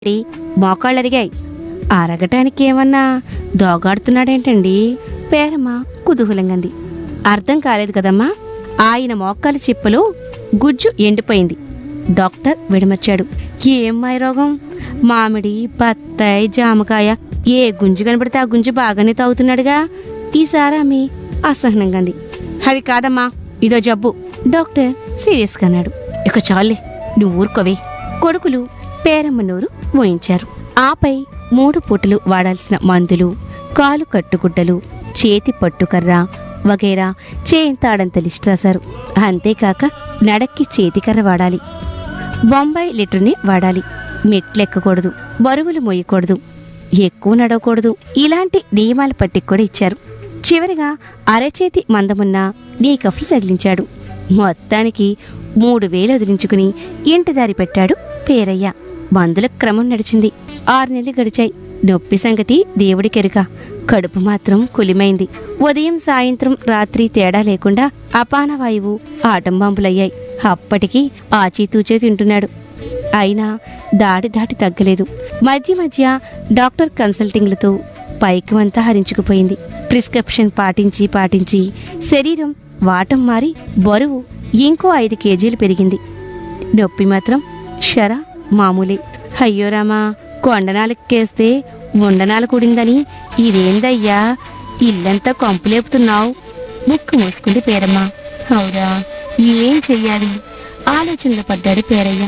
D, మోకాళ్ళరిగాయి అరగటానికి ఏమన్నా దోగాడుతున్నాడేంటండి పేరమ్మ కుతూహలంగంది అర్థం కాలేదు కదమ్మా ఆయన మోకాలి చిప్పలో గుజ్జు ఎండిపోయింది డాక్టర్ విడమర్చాడు ఏమ్మాయి రోగం మామిడి బత్తాయి జామకాయ ఏ గుంజు కనబడితే ఆ గుంజు బాగానే తాగుతున్నాడుగా ఈసారి ఆమె అసహనంగా అంది అవి కాదమ్మా ఇదో జబ్బు డాక్టర్ సీరియస్గా అన్నాడు ఇక చాలే నువ్వు ఊరుకోవే కొడుకులు పేరమ్మ నోరు మోయించారు ఆపై మూడు పూటలు వాడాల్సిన మందులు కాలు కట్టుగుడ్డలు చేతి పట్టుకర్ర వగైరా చేయింతాడంత లిస్ట్ రాశారు అంతేకాక నడక్కి చేతికర్ర వాడాలి బొంబాయి లిటర్ని వాడాలి మెట్లెక్కకూడదు బరువులు మోయకూడదు ఎక్కువ నడవకూడదు ఇలాంటి నియమాల పట్టిక కూడా ఇచ్చారు చివరిగా అరచేతి మందమున్న నీ కఫ్లు తగిలించాడు మొత్తానికి మూడు వేలు వదిలించుకుని ఇంటి దారి పెట్టాడు పేరయ్య మందుల క్రమం నడిచింది ఆరు నెలలు గడిచాయి నొప్పి సంగతి దేవుడికెరుక కడుపు మాత్రం కులిమైంది ఉదయం సాయంత్రం రాత్రి తేడా లేకుండా అపానవాయువు ఆటంబాంబులయ్యాయి అప్పటికి ఆచీతూచే తింటున్నాడు అయినా దాడి దాటి తగ్గలేదు మధ్య మధ్య డాక్టర్ కన్సల్టింగ్లతో పైకమంతా హరించుకుపోయింది ప్రిస్క్రిప్షన్ పాటించి పాటించి శరీరం వాటం మారి బరువు ఇంకో ఐదు కేజీలు పెరిగింది నొప్పి మాత్రం షర మామూలే అయ్యో రామా కొండనాలకేస్తే ఉండనాలు కూడిందని ఇదేందయ్యా ఇల్లంతా కొంపులేపుతున్నావు ముక్కు మూసుకుంది పేరమ్మ అవురా ఏం చెయ్యాలి ఆలోచనలో పడ్డాడు పేరయ్య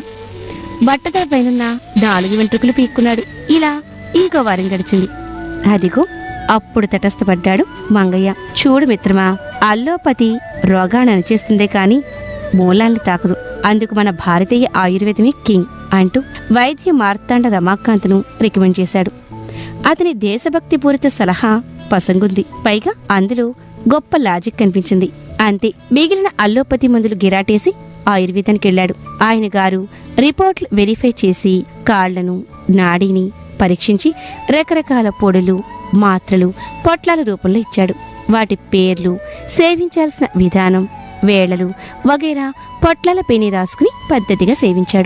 బట్టతల పైన నాలుగు వెంట్రుకలు పీక్కున్నాడు ఇలా ఇంకో వారం గడిచింది అదిగో అప్పుడు తటస్థపడ్డాడు మంగయ్య చూడు మిత్రమా అల్లోపతి రోగాన్ని అణిచేస్తుందే కాని మూలాల్ని తాకదు అందుకు మన భారతీయ ఆయుర్వేదమే కింగ్ అంటూ వైద్య మార్తాండ రమాకాంత్ను రికమెండ్ చేశాడు అతని దేశభక్తి పూరిత సలహా పసంగుంది పైగా అందులో గొప్ప లాజిక్ కనిపించింది అంతే మిగిలిన అల్లోపతి మందులు గిరాటేసి ఆయుర్వేదానికి వెళ్ళాడు ఆయన గారు రిపోర్ట్లు వెరిఫై చేసి కాళ్లను నాడీని పరీక్షించి రకరకాల పొడులు మాత్రలు పొట్లాల రూపంలో ఇచ్చాడు వాటి పేర్లు సేవించాల్సిన విధానం వేళలు వగైరా పొట్లాల పెని రాసుకుని పద్ధతిగా సేవించాడు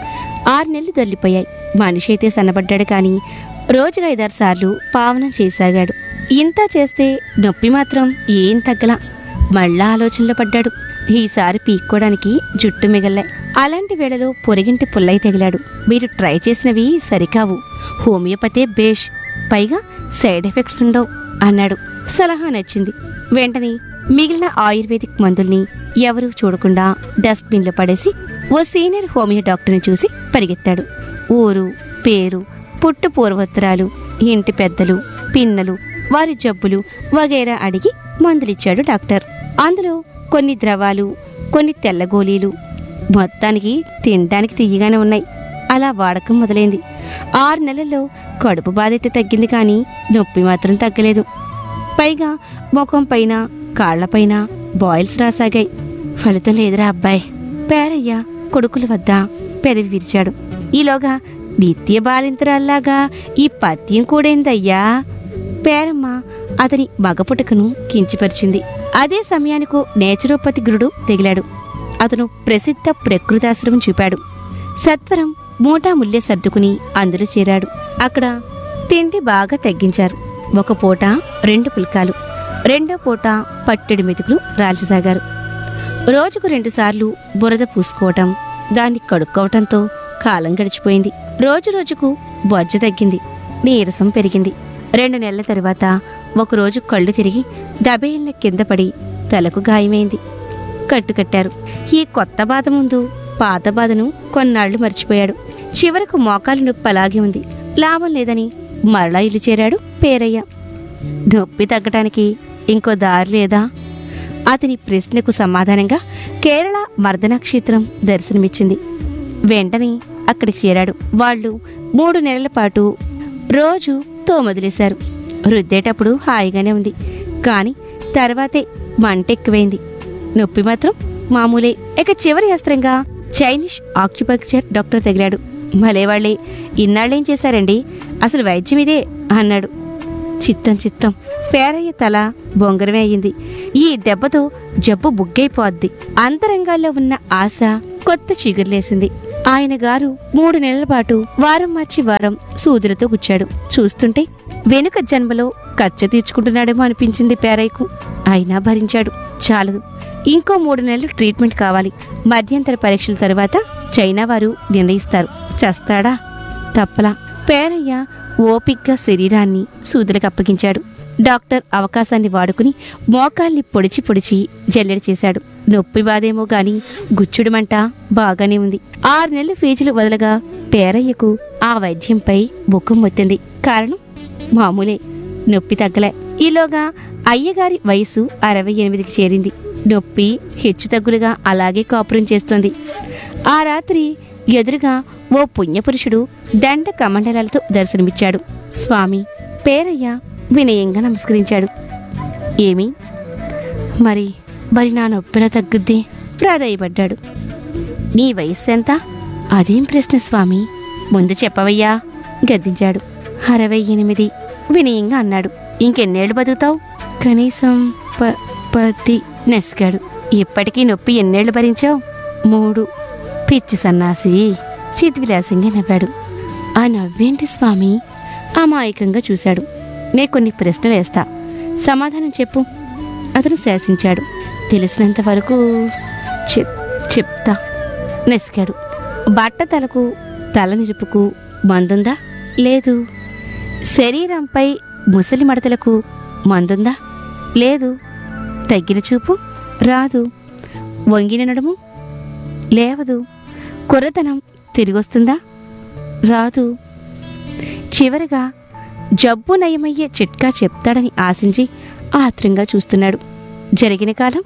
ఆరు నెలలు దొల్లిపోయాయి మనిషి అయితే సన్నబడ్డాడు కానీ రోజుకు ఐదారు సార్లు పావనం చేసాగాడు ఇంత చేస్తే నొప్పి మాత్రం ఏం తగ్గలా మళ్ళా ఆలోచనలో పడ్డాడు ఈసారి పీక్కోడానికి జుట్టు మిగల్లే అలాంటి వేళలో పొరిగింటి పుల్లై తగిలాడు మీరు ట్రై చేసినవి సరికావు హోమియోపతే బేష్ పైగా సైడ్ ఎఫెక్ట్స్ ఉండవు అన్నాడు సలహా నచ్చింది వెంటనే మిగిలిన ఆయుర్వేదిక్ మందుల్ని ఎవరూ చూడకుండా డస్ట్బిన్లో పడేసి ఓ సీనియర్ హోమియో డాక్టర్ని చూసి పరిగెత్తాడు ఊరు పేరు పుట్టు పూర్వోత్తరాలు ఇంటి పెద్దలు పిన్నలు వారి జబ్బులు వగైరా అడిగి మందులిచ్చాడు డాక్టర్ అందులో కొన్ని ద్రవాలు కొన్ని తెల్ల గోళీలు మొత్తానికి తినడానికి తీయగానే ఉన్నాయి అలా వాడకం మొదలైంది ఆరు నెలల్లో కడుపు బాధ అయితే తగ్గింది కానీ నొప్పి మాత్రం తగ్గలేదు పైగా ముఖం పైన కాళ్లపైన బాయిల్స్ రాసాగాయి ఫలితం లేదురా అబ్బాయి పేరయ్య కొడుకుల వద్ద పెదవి విరిచాడు ఈలోగా నిత్య బాలింతరాల్లాగా ఈ పత్యం కూడేందయ్యా పేరమ్మ అతని మగపుటకను కించిపరిచింది అదే సమయానికో నేచురోపతి గురుడు తెగిలాడు అతను ప్రసిద్ధ ప్రకృతాశ్రమం చూపాడు సత్వరం మూటా ముల్లె సర్దుకుని అందులో చేరాడు అక్కడ తిండి బాగా తగ్గించారు ఒక పూట రెండు పుల్కాలు రెండో పూట పట్టెడు మెతుకులు రాల్చసాగారు రోజుకు రెండుసార్లు బురద పూసుకోవటం దాన్ని కడుక్కోవటంతో కాలం గడిచిపోయింది రోజు రోజుకు బొజ్జ తగ్గింది నీరసం పెరిగింది రెండు నెలల తర్వాత ఒకరోజు కళ్ళు తిరిగి దబేళ్ళ కింద పడి తలకు గాయమైంది కట్టుకట్టారు ఈ కొత్త బాధ ముందు పాత బాధను కొన్నాళ్లు మర్చిపోయాడు చివరకు మోకాలు నొప్పి అలాగే ఉంది లాభం లేదని మరలా ఇల్లు చేరాడు పేరయ్య నొప్పి తగ్గటానికి ఇంకో దారి లేదా అతని ప్రశ్నకు సమాధానంగా కేరళ మర్దనక్షేత్రం దర్శనమిచ్చింది వెంటనే అక్కడికి చేరాడు వాళ్ళు మూడు నెలల పాటు రోజు తోమదిలేశారు రుద్దేటప్పుడు హాయిగానే ఉంది కానీ తర్వాతే మంట ఎక్కువైంది నొప్పి మాత్రం మామూలే ఇక చివరి అస్త్రంగా చైనీష్ ఆక్యుపంక్చర్ డాక్టర్ తగిలాడు భలేవాళ్లే ఇన్నాళ్ళేం చేశారండి అసలు వైద్యం ఇదే అన్నాడు చిత్తం చిత్తం పేరయ్య తల బొంగరమే అయింది ఈ దెబ్బతో జబ్బు బుగ్గైపోద్ది అంతరంగాల్లో ఉన్న ఆశ కొత్త చిగురులేసింది ఆయన గారు మూడు నెలల పాటు వారం మార్చి వారం సూదులతో గుచ్చాడు చూస్తుంటే వెనుక జన్మలో కచ్చ తీర్చుకుంటున్నాడేమో అనిపించింది పేరయ్యకు అయినా భరించాడు చాలదు ఇంకో మూడు నెలలు ట్రీట్మెంట్ కావాలి మధ్యంతర పరీక్షల తర్వాత చైనా వారు నిర్ణయిస్తారు చస్తాడా తప్పలా పేరయ్య ఓపిగ్గా శరీరాన్ని సూదులకు అప్పగించాడు డాక్టర్ అవకాశాన్ని వాడుకుని మోకాల్ని పొడిచి పొడిచి జల్లెడ చేశాడు నొప్పి బాధేమో గాని గుచ్చుడుమంట బాగానే ఉంది ఆరు నెలల ఫీజులు వదలగా పేరయ్యకు ఆ వైద్యంపై బొక్కం వచ్చింది కారణం మామూలే నొప్పి తగ్గలే ఈలోగా అయ్యగారి వయసు అరవై ఎనిమిదికి చేరింది నొప్పి హెచ్చుతగ్గులుగా అలాగే కాపురం చేస్తుంది ఆ రాత్రి ఎదురుగా ఓ పుణ్యపురుషుడు దండ కమండలాలతో దర్శనమిచ్చాడు స్వామి పేరయ్య వినయంగా నమస్కరించాడు ఏమి మరి మరి నా నొప్పిలా తగ్గుద్ది ప్రాధాయపడ్డాడు నీ వయస్సు ఎంత అదేం ప్రశ్న స్వామి ముందు చెప్పవయ్యా గద్దించాడు అరవై ఎనిమిది వినయంగా అన్నాడు ఇంకెన్నేళ్ళు బతుకుతావు కనీసం ప పది నెసిగాడు ఇప్పటికీ నొప్పి ఎన్నేళ్ళు భరించావు మూడు పిచ్చి సన్నాసి చిద్విలాసంగా నవ్వాడు ఆ నవ్వేంటి స్వామి అమాయకంగా చూశాడు నే కొన్ని ప్రశ్నలు వేస్తా సమాధానం చెప్పు అతను శాసించాడు తెలిసినంత వరకు చెప్ చెప్తా నెసికాడు బట్ట తలకు తల నిరుపుకు మందుందా లేదు శరీరంపై ముసలి మడతలకు మందుందా లేదు తగ్గిన చూపు రాదు వంగిన నడుము లేవదు కుర్రతనం తిరిగొస్తుందా రాదు చివరగా జబ్బు నయమయ్యే చిట్కా చెప్తాడని ఆశించి ఆత్రంగా చూస్తున్నాడు జరిగిన కాలం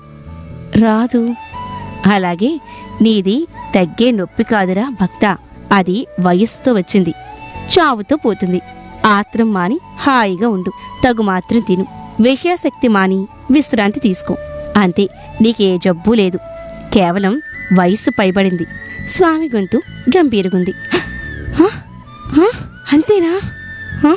రాదు అలాగే నీది తగ్గే నొప్పి కాదురా భక్త అది వయస్సుతో వచ్చింది చావుతో పోతుంది ఆత్రం మాని హాయిగా ఉండు తగు మాత్రం తిను విషయాశక్తి మాని విశ్రాంతి తీసుకో అంతే నీకే జబ్బు లేదు కేవలం వయస్సు పైబడింది స్వామి గొంతు గంభీరుగుంది "హ? హ? అంతేనా హ?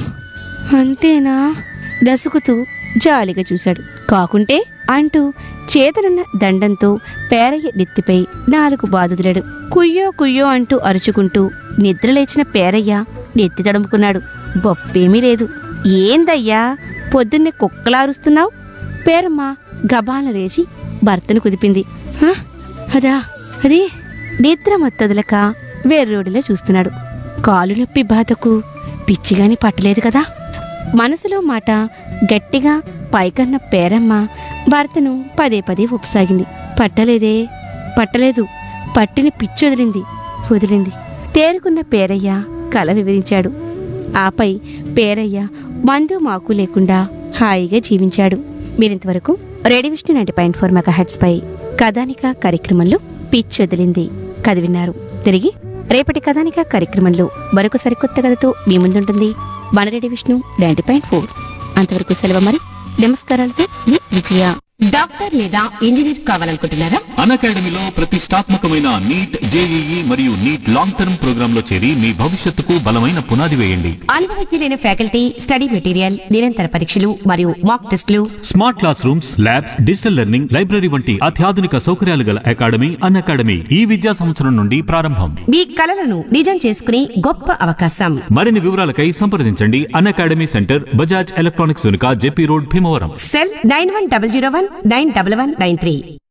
అంతేనా నసుకుతూ జాలిగా చూశాడు కాకుంటే అంటూ చేతనున్న దండంతో పేరయ్య నెత్తిపై నాలుగు బాదుదిలాడు కుయ్యో కుయ్యో అంటూ అరుచుకుంటూ నిద్రలేచిన పేరయ్య నెత్తి తడుముకున్నాడు బొప్పేమీ లేదు ఏందయ్యా పొద్దున్నే కుక్కలారుస్తున్నావు పేరమ్మ గబాలను లేచి భర్తను కుదిపింది "హ? అదా అది నిద్ర మొత్తదులక వేర్రోడిలో చూస్తున్నాడు కాలు నొప్పి బాధకు పిచ్చిగాని పట్టలేదు కదా మనసులో మాట గట్టిగా పైకన్న పేరమ్మ భర్తను పదే పదే ఉపసాగింది పట్టలేదే పట్టలేదు పట్టిన పిచ్చి వదిలింది వదిలింది తేరుకున్న పేరయ్య కల వివరించాడు ఆపై పేరయ్య మందు మాకు లేకుండా హాయిగా జీవించాడు మీరింతవరకు radio Vishnu ninety point four megahertz పై కథానిక కార్యక్రమంలో పిచ్చి వదిలింది కథ విన్నారు తిరిగి రేపటి కథానిక కార్యక్రమంలో మరొక సరికొత్త కథతో మీ ముందుంటుంది మన radio Vishnu ninety point four అంతవరకు సెలవు మరి నమస్కారాలతో మీ విజయ డాక్టర్ లేదా ఇంజనీర్ కావాలనుకుంటున్నారా అన్ అకాడమీలో ప్రతిష్టాత్మకమైన నీట్ జేఈఈ మరియు నీట్ లాంగ్ టర్మ్ ప్రోగ్రామ్ లో చేరి మీ భవిష్యత్తుకు బలమైన పునాది వేయండి అనుభవజ్ఞులైన ఫ్యాకల్టీ స్టడీ మెటీరియల్ నిరంతర పరీక్షలు మరియు మాక్ టెస్టులు smart classrooms labs digital learning library వంటి అత్యాధునిక సౌకర్యాలు గల అకాడమీ అన్ అకాడమీ ఈ విద్యా సంవత్సరం నుండి ప్రారంభం మీ కలలను నిజం చేసుకునే గొప్ప అవకాశం మరిన్ని వివరాలకై సంప్రదించండి అన్ అకాడమీ సెంటర్ బజాజ్ ఎలక్ట్రానిక్స్ వెనుక JP road Bhimavaram cell nine one double zero one nine double one nine three